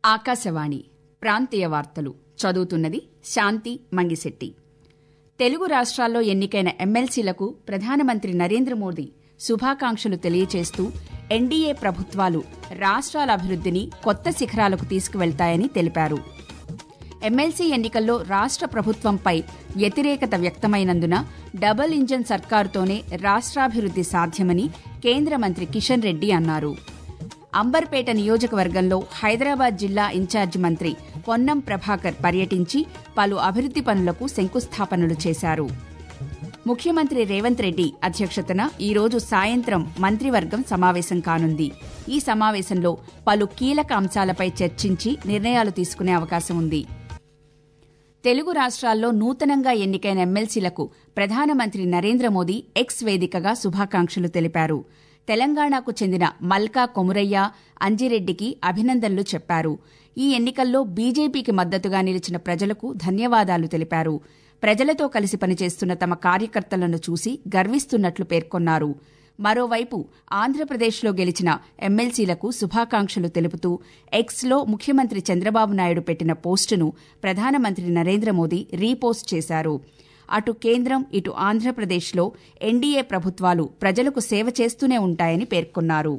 ఆకాశవాణి ప్రాంతీయ వార్తలు చదువుతున్నది శాంతి మంగిశెట్టి తెలుగు రాష్ట్రాల్లో ఎన్నికైన ఎమ్మెల్సీలకు ప్రధానమంత్రి నరేంద్ర మోదీ శుభాకాంక్షలు తెలియచేస్తూ ఎన్డీఏ ప్రభుత్వాలు రాష్ట్రాల అభివృద్ధిని కొత్త శిఖరాలకు తీసుకువెళ్తాయని తెలిపారు ఎమ్మెల్సీ ఎన్నికల్లో రాష్ట్ర ప్రభుత్వంపై వ్యతిరేకత వ్యక్తమైనందున డబుల్ ఇంజన్ సర్కారుతోనే రాష్ట్రాభివృద్ది సాధ్యమని కేంద్ర మంత్రి కిషన్ రెడ్డి అన్నారు అంబర్పేట నియోజకవర్గంలో హైదరాబాద్ జిల్లా ఇన్ఛార్జి మంత్రి పొన్నం ప్రభాకర్ పర్యటించి పలు అభివృద్ది పనులకు శంకుస్థాపనలు చేశారు ముఖ్యమంత్రి రేవంత్ రెడ్డి అధ్యక్షతన ఈరోజు సాయంత్రం మంత్రివర్గం సమావేశం కానుంది ఈ సమావేశంలో పలు కీలక అంశాలపై చర్చించి నిర్ణయాలు తీసుకునే అవకాశం ఉంది తెలుగు రాష్ట్రాల్లో నూతనంగా ఎన్నికైన ఎమ్మెల్సీలకు ప్రధానమంత్రి నరేంద్ర మోదీ ఎక్స్ వేదికగా శుభాకాంక్షలు తెలిపారు తెలంగాణకు చెందిన మల్కా కొమురయ్య అంజిరెడ్డికి అభినందనలు చెప్పారు ఈ ఎన్నికల్లో బీజేపీకి మద్దతుగా నిలిచిన ప్రజలకు ధన్యవాదాలు తెలిపారు ప్రజలతో కలిసి పనిచేస్తున్న తమ కార్యకర్తలను చూసి గర్విస్తున్నట్లు పేర్కొన్నారు మరోవైపు ఆంధ్రప్రదేశ్లో గెలిచిన ఎమ్మెల్సీలకు శుభాకాంక్షలు తెలుపుతూ ఎక్స్లో ముఖ్యమంత్రి చంద్రబాబు నాయుడు పెట్టిన పోస్టును ప్రధానమంత్రి నరేంద్ర మోదీ రీపోస్ట్ చేశారు అటు కేంద్రం ఇటు ఆంధ్రప్రదేశ్లో ఎన్డీఏ ప్రభుత్వాలు ప్రజలకు సేవ చేస్తూనే ఉంటాయని పేర్కొన్నారు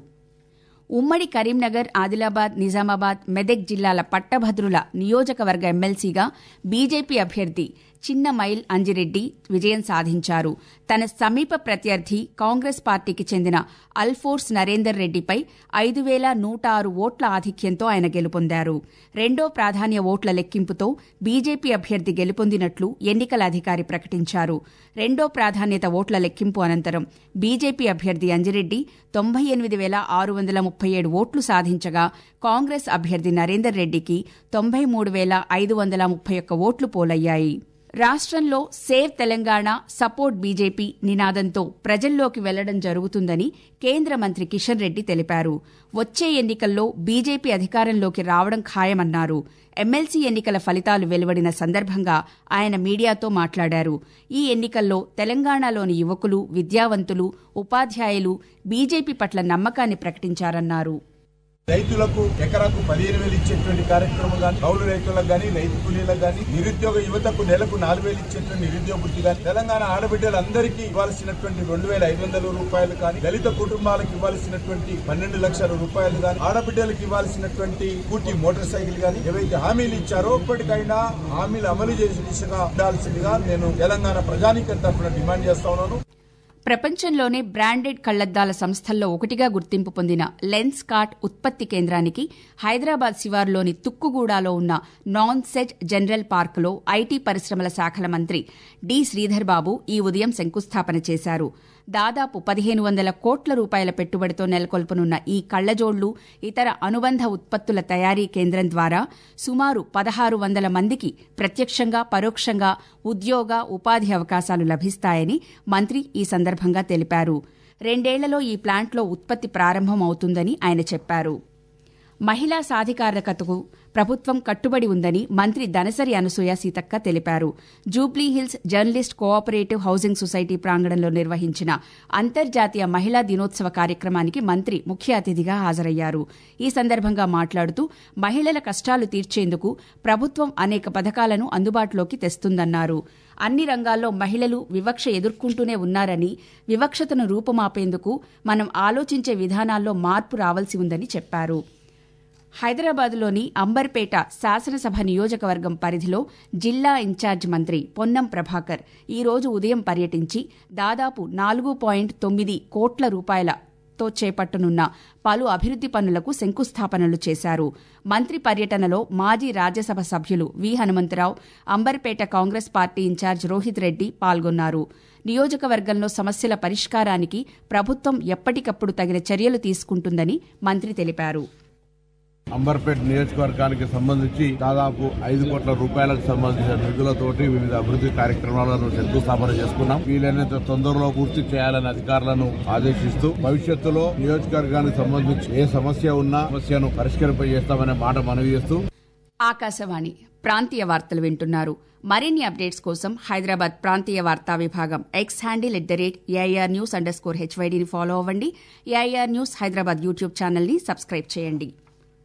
ఉమ్మడి కరీంనగర్ ఆదిలాబాద్ నిజామాబాద్ మెదక్ జిల్లాల పట్టభద్రుల నియోజకవర్గ ఎమ్మెల్సీగా బీజేపీ అభ్యర్థి చిన్న మైల్ అంజిరెడ్డి విజయం సాధించారు తన సమీప ప్రత్యర్థి కాంగ్రెస్ పార్టీకి చెందిన అల్ఫోర్స్ నరేందర్ రెడ్డిపై ఐదు వేల నూట ఆరు ఓట్ల ఆధిక్యంతో ఆయన గెలుపొందారు రెండో ప్రాధాన్య ఓట్ల లెక్కింపుతో బీజేపీ అభ్యర్థి గెలుపొందినట్లు ఎన్నికల అధికారి ప్రకటించారు రెండో ప్రాధాన్యత ఓట్ల లెక్కింపు అనంతరం బీజేపీ అభ్యర్థి అంజిరెడ్డి తొంభై ఎనిమిది వేల ఆరు వందల ముప్పై ఏడు ఓట్లు సాధించగా కాంగ్రెస్ అభ్యర్థి నరేందర్ రెడ్డికి తొంభై మూడు వేల ఐదు వందల ముప్పై ఒక్క ఓట్లు పోలయ్యాయి రాష్ట్రంలో సేవ్ తెలంగాణ సపోర్ట్ బీజేపీ నినాదంతో ప్రజల్లోకి వెళ్లడం జరుగుతుందని కేంద్ర మంత్రి కిషన్ రెడ్డి తెలిపారు వచ్చే ఎన్నికల్లో బీజేపీ అధికారంలోకి రావడం ఖాయమన్నారు ఎమ్మెల్సీ ఎన్నికల ఫలితాలు వెలువడిన సందర్భంగా ఆయన మీడియాతో మాట్లాడారు ఈ ఎన్నికల్లో తెలంగాణలోని యువకులు విద్యావంతులు ఉపాధ్యాయులు బీజేపీ పట్ల నమ్మకాన్ని ప్రకటించారన్నారు రైతులకు ఎకరాకు పదిహేను వేలు ఇచ్చేటువంటి కార్యక్రమం కానీ కౌలు రైతులకు కానీ రైతు కూలీలకు కానీ నిరుద్యోగ యువతకు నెలకు నాలుగు వేలు ఇచ్చేటువంటి నిరుద్యోగ వృత్తి కానీ తెలంగాణ ఆడబిడ్డలందరికీ ఇవ్వాల్సినటువంటి రెండు వేల ఐదు వందల రూపాయలు కానీ దళిత కుటుంబాలకు ఇవ్వాల్సినటువంటి పన్నెండు లక్షల రూపాయలు కానీ ఆడబిడ్డలకు ఇవ్వాల్సినటువంటి స్కూటీ మోటార్ సైకిల్ కానీ ఏవైతే హామీలు ఇచ్చారో ఇప్పటికైనా హామీలు అమలు చేసే దిశగా ఉండాల్సిందిగా నేను తెలంగాణ ప్రజానీకం తరఫున డిమాండ్ చేస్తా ఉన్నాను ప్రపంచంలోనే బ్రాండెడ్ కళ్లద్దాల సంస్థల్లో ఒకటిగా గుర్తింపు పొందిన లెన్స్ కార్ట్ ఉత్పత్తి కేంద్రానికి హైదరాబాద్ శివారులోని తుక్కుగూడలో ఉన్న నాన్ సెట్ జనరల్ పార్కులో ఐటీ పరిశ్రమల శాఖల మంత్రి డి శ్రీధర్ బాబు ఈ ఉదయం శంకుస్థాపన చేశారు దాదాపు పదిహేను వందల కోట్ల రూపాయల పెట్టుబడితో నెలకొల్పనున్న ఈ కళ్లజోళ్లు ఇతర అనుబంధ ఉత్పత్తుల తయారీ కేంద్రం ద్వారా సుమారు పదహారు వందల మందికి ప్రత్యక్షంగా పరోక్షంగా ఉద్యోగ ఉపాధి అవకాశాలు లభిస్తాయని మంత్రి ఈ సందర్భంగా తెలిపారు రెండేళ్లలో ఈ ప్లాంట్లో ఉత్పత్తి ప్రారంభం అవుతుందని ఆయన చెప్పారు మహిళా సాధికారకతకు ప్రభుత్వం కట్టుబడి ఉందని మంత్రి దనసరి అనసూయ సీతక్క తెలిపారు Jubilee Hills journalist cooperative housing society ప్రాంగణంలో నిర్వహించిన అంతర్జాతీయ మహిళా దినోత్సవ కార్యక్రమానికి మంత్రి ముఖ్య అతిథిగా హాజరయ్యారు ఈ సందర్భంగా మాట్లాడుతూ మహిళల కష్టాలు తీర్చేందుకు ప్రభుత్వం అనేక పథకాలను అందుబాటులోకి తెస్తుందన్నారు అన్ని రంగాల్లో మహిళలు వివక్ష ఎదుర్కొంటూనే ఉన్నారని వివక్షతను రూపుమాపేందుకు మనం ఆలోచించే విధానాల్లో మార్పు రావాల్సి ఉందని చెప్పారు హైదరాబాద్లోని అంబర్పేట శాసనసభ నియోజకవర్గం పరిధిలో జిల్లా ఇన్ఛార్జ్ మంత్రి పొన్నం ప్రభాకర్ ఈ రోజు ఉదయం పర్యటించి దాదాపు నాలుగు పాయింట్ తొమ్మిది కోట్ల రూపాయల తో చేపట్టనున్న పలు అభివృద్ది పనులకు శంకుస్థాపనలు చేశారు మంత్రి పర్యటనలో మాజీ రాజ్యసభ సభ్యులు V Hanumantharao Amberpet Congress party incharge Rohit Reddy పాల్గొన్నారు నియోజకవర్గంలో సమస్యల పరిష్కారానికి ప్రభుత్వం ఎప్పటికప్పుడు తగిన చర్యలు తీసుకుంటుందని మంత్రి తెలిపారు అంబర్పేట్ నియోజకవర్గానికి సంబంధించి దాదాపు ఐదు కోట్ల రూపాయలకు సంబంధించిన నిధులతోటి వివిధ అభివృద్ధి కార్యక్రమాలను శంకుస్థాపన చేసుకున్నాం వీలైనంత తొందరలో పూర్తి చేయాలని అధికారులను ఆదేశిస్తూ భవిష్యత్తులో నియోజకవర్గానికి సంబంధించి ఏ సమస్య ఉన్నా సమస్యను పరిష్కరింపజేస్తామనే మాట మనవి చేస్తూ ఆకాశవాణి ప్రాంతీయ వార్తలు వింటున్నారు మరిన్ని అప్డేట్స్ కోసం హైదరాబాద్ ప్రాంతీయ వార్తా విభాగం X handle at the rate AIR news underscore స్కోర్ హెచ్వైడీని ఫాలో అవ్వండి ఏఐఆర్ న్యూస్ హైదరాబాద్ యూట్యూబ్ ఛానల్ని సబ్స్క్రైబ్ చేయండి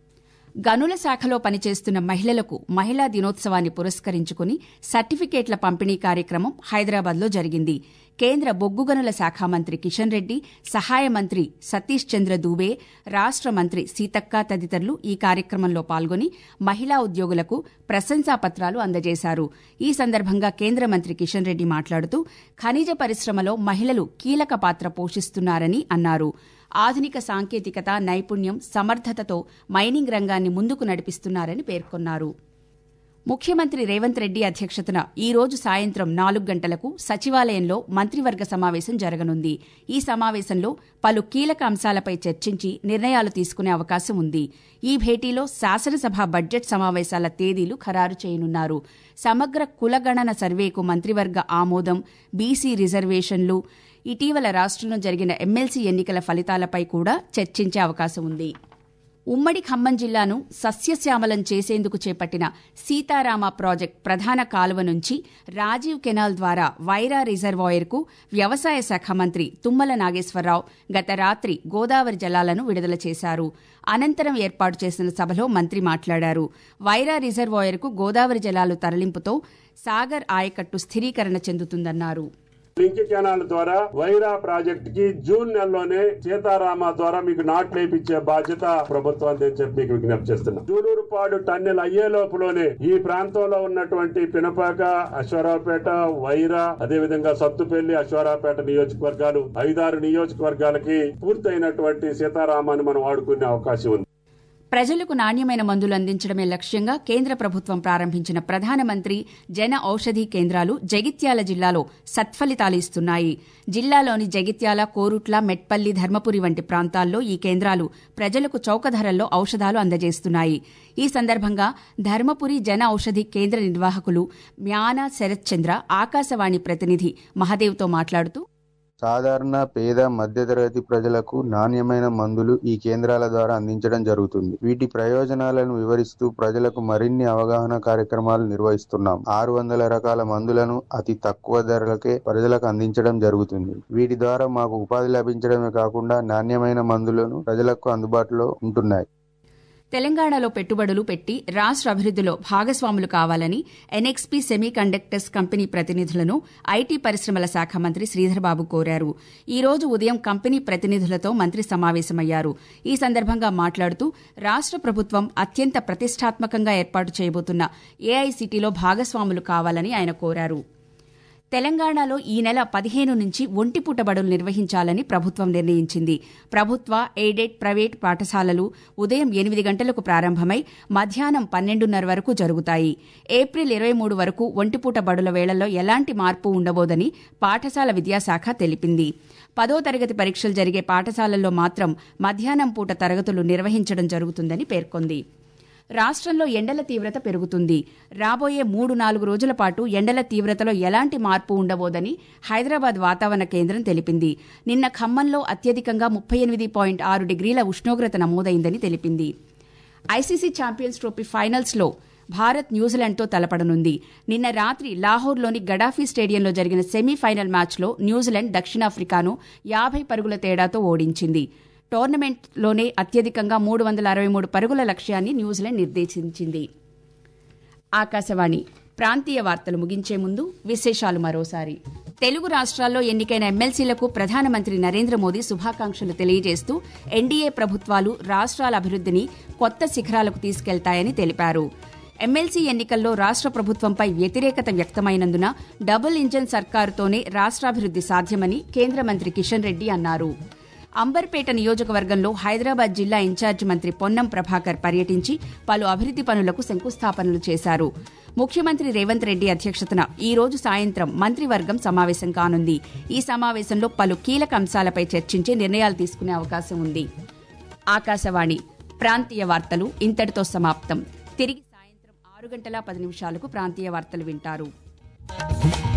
గనుల శాఖలో పనిచేస్తున్న మహిళలకు మహిళా దినోత్సవాన్ని పురస్కరించుకుని సర్టిఫికేట్ల పంపిణీ కార్యక్రమం హైదరాబాద్లో జరిగింది కేంద్ర బొగ్గు గనుల శాఖ మంత్రి కిషన్ రెడ్డి సహాయ మంత్రి సతీష్ చంద్ర దూబే రాష్ట మంత్రి సీతక్క తదితరులు ఈ కార్యక్రమంలో పాల్గొని మహిళా ఉద్యోగులకు ప్రశంసా పత్రాలు అందజేశారు ఈ సందర్భంగా కేంద్ర మంత్రి కిషన్ రెడ్డి మాట్లాడుతూ ఖనిజ పరిశ్రమలో మహిళలు కీలక పాత్ర పోషిస్తున్నారని అన్నారు ఆధునిక సాంకేతికత నైపుణ్యం సమర్థతతో మైనింగ్ రంగాన్ని ముందుకు నడిపిస్తున్నారని పేర్కొన్నారు ముఖ్యమంత్రి రేవంత్ రెడ్డి అధ్యక్షతన ఈ రోజు సాయంత్రం నాలుగు గంటలకు సచివాలయంలో మంత్రివర్గ సమావేశం జరగనుంది ఈ సమావేశంలో పలు కీలక అంశాలపై చర్చించి నిర్ణయాలు తీసుకునే అవకాశం ఉంది ఈ భేటీలో శాసనసభ బడ్జెట్ సమావేశాల తేదీలు ఖరారు చేయనున్నారు సమగ్ర కులగణన సర్వేకు మంత్రివర్గ ఆమోదం బీసీ రిజర్వేషన్లు ఇటీవల రాష్ట్రంలో జరిగిన ఎమ్మెల్సీ ఎన్నికల ఫలితాలపై కూడా చర్చించే అవకాశం ఉంది ఉమ్మడి ఖమ్మం జిల్లాను సస్యశ్యామలం చేసేందుకు చేపట్టిన సీతారామ ప్రాజెక్ట్ ప్రధాన కాలువ నుంచి రాజీవ్ కెనాల్ ద్వారా వైరా రిజర్వాయర్కు వ్యవసాయ శాఖ మంత్రి తుమ్మల నాగేశ్వరరావు గత రాత్రి గోదావరి జలాలను విడుదల చేశారు అనంతరం ఏర్పాటు చేసిన సభలో మంత్రి మాట్లాడారు వైరా రిజర్వాయర్కు గోదావరి జలాలు తరలింపుతో సాగర్ ఆయకట్టు స్థిరీకరణ చెందుతుందన్నారు లింక్ కెనాల్ ద్వారా వైరా ప్రాజెక్ట్ కి జూన్ నెలలోనే సీతారామ ద్వారా మీకు నాట్లు వేయించే బాధ్యత ప్రభుత్వాన్ని అని చెప్పి మీకు విజ్ఞప్తి చేస్తున్నాం జూలూరుపాడు టన్నెల్ అయ్యే లోపులోనే ఈ ప్రాంతంలో ఉన్నటువంటి పినపాక అశ్వరావుపేట వైరా అదేవిధంగా సత్తుపల్లి అశ్వరావుపేట నియోజకవర్గాలు ఐదారు నియోజకవర్గాలకి పూర్తయినటువంటి సీతారామాన్ని మనం వాడుకునే అవకాశం ఉంది ప్రజలకు నాణ్యమైన మందులు అందించడమే లక్ష్యంగా కేంద్ర ప్రభుత్వం ప్రారంభించిన ప్రధానమంత్రి జన ఔషధీ కేంద్రాలు జగిత్యాల జిల్లాలో సత్ఫలితాలు ఇస్తున్నాయి జిల్లాలోని జగిత్యాల కోరుట్ల మెట్పల్లి ధర్మపురి వంటి ప్రాంతాల్లో ఈ కేంద్రాలు ప్రజలకు చౌక ధరల్లో ఔషధాలు అందజేస్తున్నాయి ఈ సందర్భంగా ధర్మపురి జన ఔషధి కేంద్ర నిర్వాహకులు మ్యానా శరత్చంద్ర ఆకాశవాణి ప్రతినిధి మహదేవ్తో మాట్లాడుతూ సాధారణ పేద మధ్యతరగతి ప్రజలకు నాణ్యమైన మందులు ఈ కేంద్రాల ద్వారా అందించడం జరుగుతుంది వీటి ప్రయోజనాలను వివరిస్తూ ప్రజలకు మరిన్ని అవగాహన కార్యక్రమాలు నిర్వహిస్తున్నాం ఆరు వందల రకాల మందులను అతి తక్కువ ధరలకే ప్రజలకు అందించడం జరుగుతుంది వీటి ద్వారా మాకు ఉపాధి లభించడమే కాకుండా నాణ్యమైన మందులను ప్రజలకు అందుబాటులో ఉంటున్నాయి తెలంగాణలో పెట్టుబడులు పెట్టి రాష్ట్ర అభివృద్దిలో భాగస్వాములు కావాలని ఎన్ఎక్స్పీ సెమీ కండక్టర్స్ కంపెనీ ప్రతినిధులను ఐటీ పరిశ్రమల శాఖ మంత్రి శ్రీధర్బాబు కోరారు ఈ రోజు ఉదయం కంపెనీ ప్రతినిధులతో మంత్రి సమావేశమయ్యారు ఈ సందర్భంగా మాట్లాడుతూ రాష్ట్ర ప్రభుత్వం అత్యంత ప్రతిష్టాత్మకంగా ఏర్పాటు చేయబోతున్న ఏఐసిటీలో భాగస్వాములు కావాలని ఆయన కోరారు తెలంగాణలో ఈ నెల పదిహేను నుంచి ఒంటిపూట బడులు నిర్వహించాలని ప్రభుత్వం నిర్ణయించింది ప్రభుత్వ ఎయిడెడ్ ప్రైవేట్ పాఠశాలలు ఉదయం ఎనిమిది గంటలకు ప్రారంభమై మధ్యాహ్నం పన్నెండున్నర వరకు జరుగుతాయి ఏప్రిల్ ఇరవై మూడు వరకు ఒంటిపూట బడుల వేళల్లో ఎలాంటి మార్పు ఉండబోదని పాఠశాల విద్యాశాఖ తెలిపింది పదో తరగతి పరీక్షలు జరిగే పాఠశాలల్లో మాత్రం మధ్యాహ్నం పూట తరగతులు నిర్వహించడం జరుగుతుందని పేర్కొంది రాష్ట్రంలో ఎండల తీవ్రత పెరుగుతుంది రాబోయే మూడు నాలుగు రోజుల పాటు ఎండల తీవ్రతలో ఎలాంటి మార్పు ఉండబోదని హైదరాబాద్ వాతావరణ కేంద్రం తెలిపింది నిన్న ఖమ్మంలో అత్యధికంగా ముప్పై ఎనిమిది పాయింట్ ఆరు డిగ్రీల ఉష్ణోగ్రత నమోదైందని తెలిపింది ఐసీసీ ఛాంపియన్స్ ట్రోఫీ ఫైనల్స్లో భారత్ న్యూజిలాండ్తో తలపడనుంది నిన్న రాత్రి లాహోర్లోని గడాఫీ స్టేడియంలో జరిగిన సెమీఫైనల్ మ్యాచ్లో న్యూజిలాండ్ దక్షిణాఫ్రికాను యాభై పరుగుల తేడాతో ఓడించింది టోర్నమెంట్లోనే అత్యధికంగా మూడు వందల అరవై మూడు పరుగుల లక్ష్యాన్ని న్యూజిలాండ్ నిర్దేశించింది ఆకాశవాణి ప్రాంతీయ వార్తలు ముగించే ముందు విశేషాలు మరోసారి తెలుగు రాష్ట్రాల్లో ఎన్నికైన ఎమ్మెల్సీలకు ప్రధానమంత్రి నరేంద్ర మోదీ శుభాకాంక్షలు తెలియజేస్తూ ఎన్డీఏ ప్రభుత్వాలు రాష్ట్రాల అభివృద్ధిని కొత్త శిఖరాలకు తీసుకెళ్తాయని తెలిపారు ఎమ్మెల్సీ ఎన్నికల్లో రాష్ట్ర ప్రభుత్వంపై వ్యతిరేకత వ్యక్తమైనందున డబుల్ ఇంజన్ సర్కారుతోనే రాష్ట్రాభివృద్ది సాధ్యమని కేంద్ర మంత్రి కిషన్ రెడ్డి అన్నారు అంబర్పేట నియోజకవర్గంలో హైదరాబాద్ జిల్లా ఇన్ఛార్జి మంత్రి పొన్నం ప్రభాకర్ పర్యటించి పలు అభివృద్ది పనులకు శంకుస్థాపనలు చేశారు ముఖ్యమంత్రి రేవంత్ రెడ్డి అధ్యక్షతన ఈ రోజు సాయంత్రం మంత్రివర్గం సమావేశం కానుంది ఈ సమావేశంలో పలు కీలక అంశాలపై చర్చించి నిర్ణయాలు తీసుకునే అవకాశం ఉంది ఆకాశవాణి ప్రాంతీయ వార్తలు ఇంతటితో సమాప్తం తిరిగి సాయంత్రం ఆరు గంటల పది నిమిషాలకు ప్రాంతీయ వార్తలు వింటారు